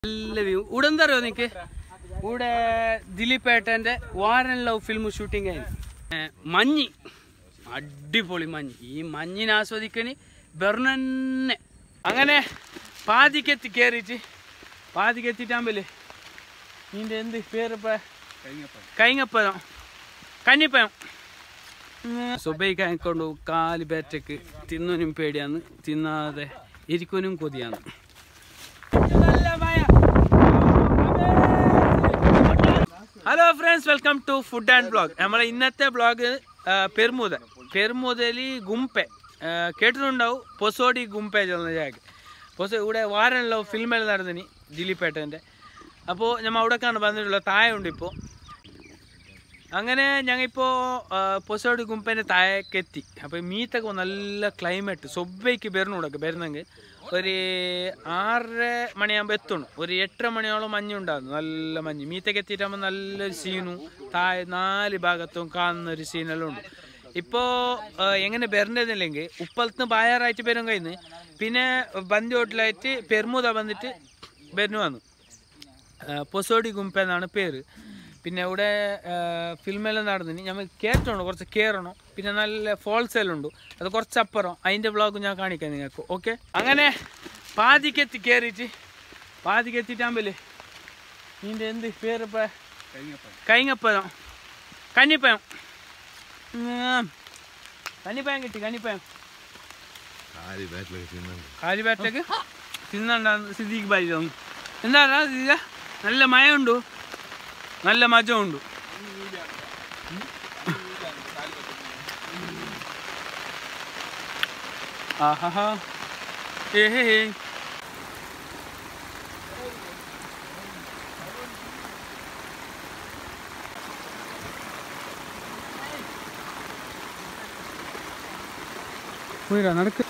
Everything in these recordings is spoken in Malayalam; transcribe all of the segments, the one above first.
നല്ല വ്യൂ ഇവിടെ എന്താ അറിയോ നിനക്ക് ഇവിടെ ദിലീപ് ഏട്ടൻ്റെ വാരൻ ലവ് ഫിലിം ഷൂട്ടിംഗ് ആയിരുന്നു ഏ, മഞ്ഞ് അടിപൊളി മഞ്ഞ് ഈ മഞ്ഞിനെ ആസ്വദിക്കണി ബെർണന്നെ അങ്ങനെ പാതിക്കെത്തി കയറിയിട്ട് പാതിക്കെത്തിട്ടാകുമ്പോൾ നിന്റെ എന്ത് പേര് കൈങ്ങപ്പഴം കന്നിപ്പഴം സുബൈക്കായിക്കൊണ്ട് കാല് ബാറ്റക്ക് തിന്നനും പേടിയാന്ന് തിന്നാതെ ഇരിക്കുനും കൊതിയാന്ന് hello friends welcome to food and blog നമ്മളെ ഇന്നത്തെ ബ്ലോഗ് പെരുമുത പെരുമുതലി ഗുംപെ ആ, കേട്ടിട്ടുണ്ടാവും പൊസോടി ഗുംപെ ചെന്ന ജാഗ് പൊസോ ഇവിടെ വാരനല്ലോ ഫിലിമെല്ലാം നടന്നിനി ദിലീപേട്ടൻ്റെ അപ്പോൾ നമ്മൾ അവിടേക്കാണ് വന്നിട്ടുള്ളത് താഴെ ഉണ്ട് ഇപ്പോൾ അങ്ങനെ ഞങ്ങളിപ്പോൾ പൊസോടി ഗുംപേൻ്റെ താഴേക്ക് എത്തി അപ്പോൾ മീത്തൊക്കെ നല്ല ക്ലൈമറ്റ് സൊബ്ബയ്ക്ക് വരുന്നുണ്ടൊക്കെ വരുന്നെങ്കിൽ ഒരു ആറര മണിയാകുമ്പോൾ എത്തണം ഒരു എട്ടര മണിയോളം മഞ്ഞുണ്ടാകുന്നു നല്ല മഞ്ഞ് മീത്തൊക്കെ എത്തിയിട്ടാകുമ്പോൾ നല്ലൊരു സീനും താഴെ നാല് ഭാഗത്തും കാണുന്ന ഒരു സീനെല്ലാം ഉണ്ട് ഇപ്പോൾ എങ്ങനെ വരേണ്ടതില്ലെങ്കിൽ ഉപ്പലത്ത് ബായാറായിട്ട് വരും കഴിഞ്ഞ് പിന്നെ ബന്തി ഹോട്ടലായിട്ട് പെരുമുത വന്നിട്ട് വരുന്നു വന്നു ആ, പൊസോടി ഗുംപ എന്നാണ് പേര് പിന്നെ ഇവിടെ ഫിൽമെല്ലാം നടന്നിന് ഞമ്മൾ കയറ്റണം കുറച്ച് കയറണം പിന്നെ നല്ല ഫോൾസ് എല്ലാം ഉണ്ട് അത് കുറച്ച് അപ്പുറം അതിൻ്റെ വ്ളോഗ് ഞാൻ കാണിക്കാം നിങ്ങൾക്ക് ഓക്കെ അങ്ങനെ പാതിക്കെത്തി കയറിയിട്ട് പാതിക്കെത്തിട്ടാകുമ്പോൾ നിൻ്റെ എന്ത് പേര് ഇപ്പം കൈങ്ങപ്പഴം കന്നിപ്പഴം ഉം. കന്നിപ്പഴം കിട്ടി കന്നിപ്പഴം ആര് ബാറ്റിലൊക്കെ തിന്നുന്നുണ്ട് കാലിബാറ്റക്ക് തിന്നണ്ടാന്ന് സിദ്ദീഖ് ബായി തോന്നുന്നു എന്താണ് സിദ്ദീഖ നല്ല മയമുണ്ടു നല്ല മജമുണ്ട് ആഹാ ഏ ഹേ ഹേ പോയിരാ നടക്ക്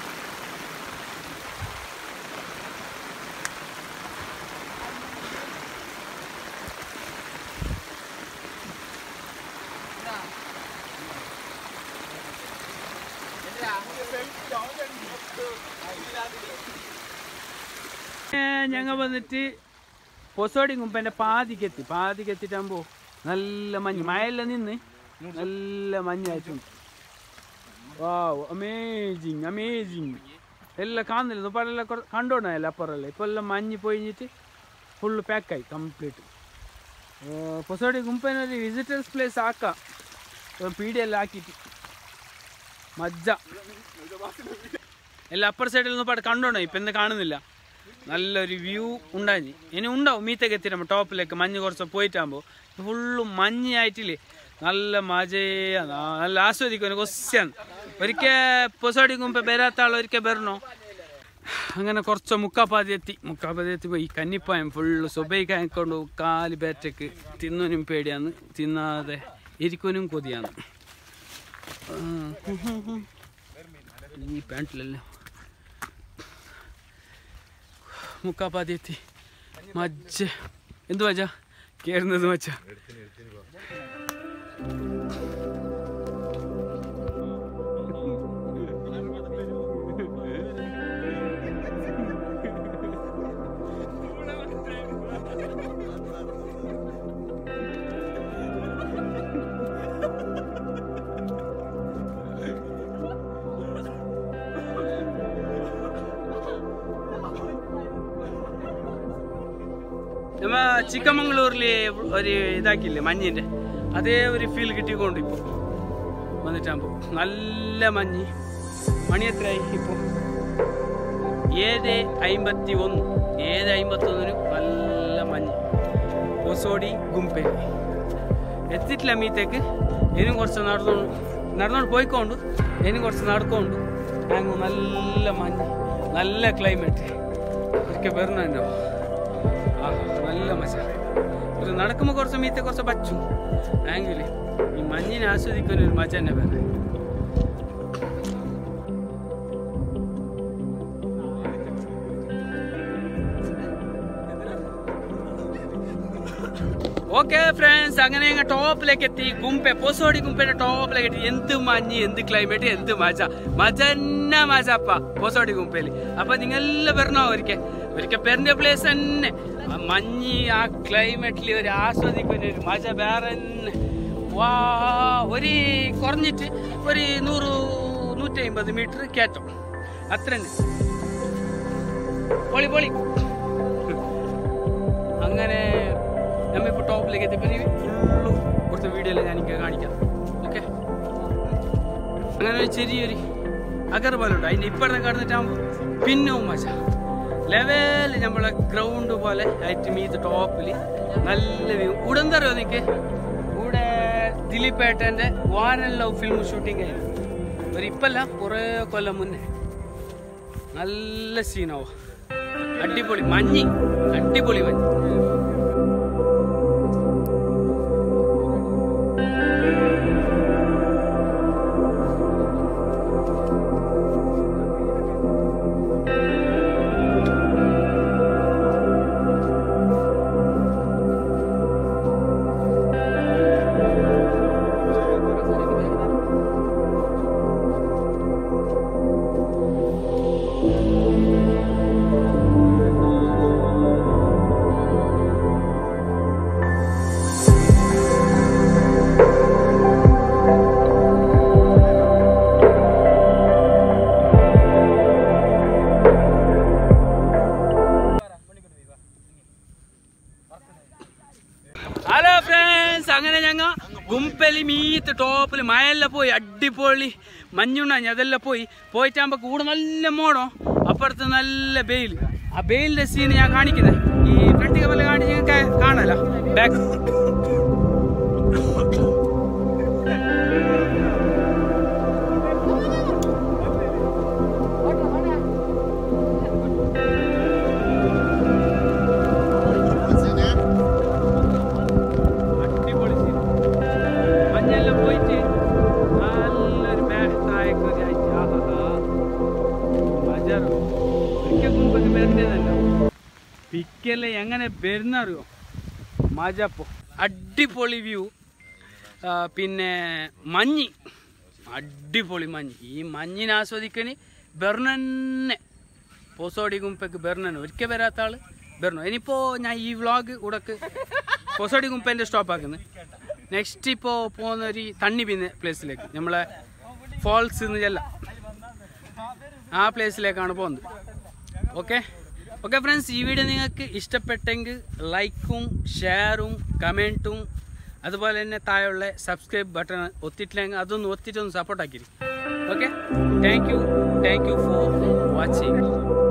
ഞങ്ങൾ വന്നിട്ട് പൊസോടി കുമ്പൻ്റെ പാതിക്കെത്തി പാതിക്കെത്തിട്ടാകുമ്പോൾ നല്ല മഞ്ഞ് മഴയെല്ലാം നിന്ന് നല്ല മഞ്ഞായിട്ടുണ്ട് വാവ് അമേസിങ് അമേസിങ് എല്ലാം കാണുന്നില്ല ഇപ്പോൾ എല്ലാം കണ്ടോണല്ല അപ്പുറമല്ല ഇപ്പോൾ എല്ലാം മഞ്ഞ് പൊഴിഞ്ഞിട്ട് ഫുള്ള് പാക്കായി കംപ്ലീറ്റ് പൊസോടി കുമ്പനൊരു വിസിറ്റേഴ്സ് പ്ലേസ് ആക്കാം പീടിയെല്ലാം ആക്കിയിട്ട് മജ്ജ എല്ലാം അപ്പർ സൈഡിൽ നിന്ന് പാട് കണ്ടോണോ ഇപ്പം ഇന്ന് കാണുന്നില്ല നല്ലൊരു വ്യൂ ഉണ്ടായി ഇനി ഉണ്ടാവും മീത്തൊക്കെ എത്തിയിട്ട് ടോപ്പിലേക്ക് മഞ്ഞ് കുറച്ച് പോയിട്ടാകുമ്പോൾ ഫുള്ള് മഞ്ഞായിട്ടില്ലേ നല്ല മജയാണ് നല്ല ആസ്വദിക്കും കൊസ്യാണ് ഒരിക്കൽ പൊസോടി മുമ്പ് വരാത്ത ആൾ ഒരിക്കൽ വരണോ അങ്ങനെ കുറച്ച് മുക്കാപ്പാതി എത്തി മുക്കാപ്പാതി എത്തി പോയി കന്നിപ്പായം ഫുള്ള് സുബൈക്കായിക്കൊണ്ട് കാല് ബാറ്റക്ക് തിന്നനും പേടിയാന്ന് തിന്നാതെ ഇരിക്കുനും കൊതിയാണ് ഈ പാൻറ്റിലല്ലേ മുക്കാപ്പാതി എത്തി മജ്ജ എന്ത് മജ കയറുന്നത് മച്ച നമ്മ ചിക്കമംഗ്ലൂരില് ഒരു ഇതാക്കില്ലേ മഞ്ഞിന്റെ അതേ ഒരു ഫീൽ കിട്ടിക്കൊണ്ട് ഇപ്പൊ വന്നിട്ടാകുമ്പോ നല്ല മഞ്ഞ് മണി എത്രയായി ഇപ്പൊ ഏഴ് അമ്പത്തി ഒന്ന് ഏഴ് അമ്പത്തി ഒന്നിന് നല്ല മഞ്ഞ് ഒസോടി ഗുംപെ എത്തിയിട്ടില്ല മീത്തേക്ക് ഇനിയും കുറച്ച് നടന്നു നടന്നുകൊണ്ട് പോയിക്കൊണ്ട് ഇനിയും കുറച്ച് നടക്കൊണ്ട് അങ്ങ് നല്ല മഞ്ഞ് നല്ല ക്ലൈമറ്റ് ഒരിക്കൽ വരുന്നുണ്ടോ ആ നല്ല മജ ഒരു നടക്കുമ്പോൾ കുറച്ച് മീത്തെ കുറച്ച് പച്ചു ആങ്കില് ഈ മഞ്ഞിനെ ആസ്വദിക്കുന്ന ഒരു മജ തന്നെ വേറെ ഓക്കെ ഫ്രണ്ട്സ് അങ്ങനെ ഞങ്ങൾ ടോപ്പിലേക്ക് എത്തി ഗുംപെ പൊസോടി ഗുംപയുടെ ടോപ്പിലേക്ക് എത്തി എന്ത് മഞ്ഞ് എന്ത് ക്ലൈമറ്റ് എന്ത് മജ മജ തന്നെ മജ അപ്പ പൊസോടി ഗുംപയില് അപ്പൊ നിങ്ങളെല്ലാം വരണോ ഒരിക്കൽ ഒരിക്കൽ പെരിന്റെ പ്ലേസ് തന്നെ ആ മഞ്ഞ് ആ ക്ലൈമറ്റിൽ ഒരു ആസ്വദിക്കുന്ന ഒരു മജ വേറെ തന്നെ വാ ഒരു കുറഞ്ഞിട്ട് ഒരു നൂറ് നൂറ്റി അമ്പത് മീറ്റർ കയറ്റം അത്ര തന്നെ പൊളി പൊളി അങ്ങനെ നമ്മിപ്പോൾ ടോപ്പിലേക്ക് എത്തിയപ്പോൾ ഫുള്ള് കുറച്ച് വീഡിയോയിൽ ഞാൻ എനിക്ക് കാണിക്കാം ഓക്കെ അങ്ങനെ ഒരു ചെറിയൊരു അഗർബലുണ്ട് അതിൻ്റെ ഇപ്പഴത്തെ കടന്നിട്ടാകുമ്പോൾ പിന്നവും മച്ച ലെവല് നമ്മളെ ഗ്രൗണ്ട് പോലെ ആയിട്ട് മീത് ടോപ്പിൽ നല്ല വ്യൂ ഇവിടെ എന്താ അറിയോ നിനക്ക് ഇവിടെ ദിലീപ് ഏട്ടൻ്റെ വാനൽ ലവ് ഫിലിം ഷൂട്ടിംഗ് ആയിരുന്നു ഒരു ഇപ്പല്ല കുറേ കൊല്ലം മുന്നേ നല്ല സീനാവും അടിപൊളി മഞ്ഞ് അടിപൊളി മഞ്ഞ് ഹലോ ഫ്രണ്ട്സ് അങ്ങനെ ഞങ്ങ ഗുംപ്പലി മീത്ത് ടോപ്പിൽ മയെല്ലാം പോയി അടിപൊളി മഞ്ഞുണ്ണാഞ്ഞ് അതെല്ലാം പോയി പോയിട്ടാകുമ്പോൾ കൂടെ നല്ല മോടോ അപ്പുറത്ത് നല്ല ബെയിൽ ആ ബെയിലിന്റെ സീൻ ഞാൻ കാണിക്കുന്നത് ഈ ഫ്രണ്ട് കവല കാണിച്ച് ഞങ്ങൾക്ക് കാണാലോ ബാക്ക് അടിപൊളി സീൻ മഞ്ഞെല്ലാം പോയിട്ട് നല്ലൊരു മേഹത്തായൊക്കെ ഒരിക്കൽ മുമ്പൊക്കെ വരുന്നതല്ലോ പിക്കല്ലേ എങ്ങനെ വരുന്നറിയോ മജപ്പോ അടിപൊളി വ്യൂ പിന്നെ മഞ്ഞ് അടിപൊളി മഞ്ഞ് ഈ മഞ്ഞിനെ ആസ്വദിക്കണി ബെർണന്നെ പോസോടി കുമ്പക്ക് ബെർണൻ ഒരിക്കൽ വരാത്ത ആള് ബെർണോ ഇനിയിപ്പോൾ ഞാൻ ഈ വ്ളോഗ് ഉടക്ക് പോസോടി കുമ്പൻ്റെ സ്റ്റോപ്പ് ആക്കുന്നത് നെക്സ്റ്റ് ഇപ്പോൾ പോകുന്ന ഒരു തണ്ണി പിന്നെ പ്ലേസിലേക്ക് നമ്മളെ ഫോൾസ് എന്ന് ചെല്ലാം ആ പ്ലേസിലേക്കാണ് പോകുന്നത് ഓക്കെ ഓക്കെ ഫ്രണ്ട്സ് ഈ വീഡിയോ നിങ്ങൾക്ക് ഇഷ്ടപ്പെട്ടെങ്കിൽ ലൈക്കും ഷെയറും കമൻറ്റും അതുപോലെ തന്നെ താഴെയുള്ള സബ്സ്ക്രൈബ് ബട്ടൺ ഒത്തിട്ടില്ലെങ്കിൽ അതൊന്ന് ഒത്തിട്ടൊന്ന് സപ്പോർട്ടാക്കി okay thank you thank you for watching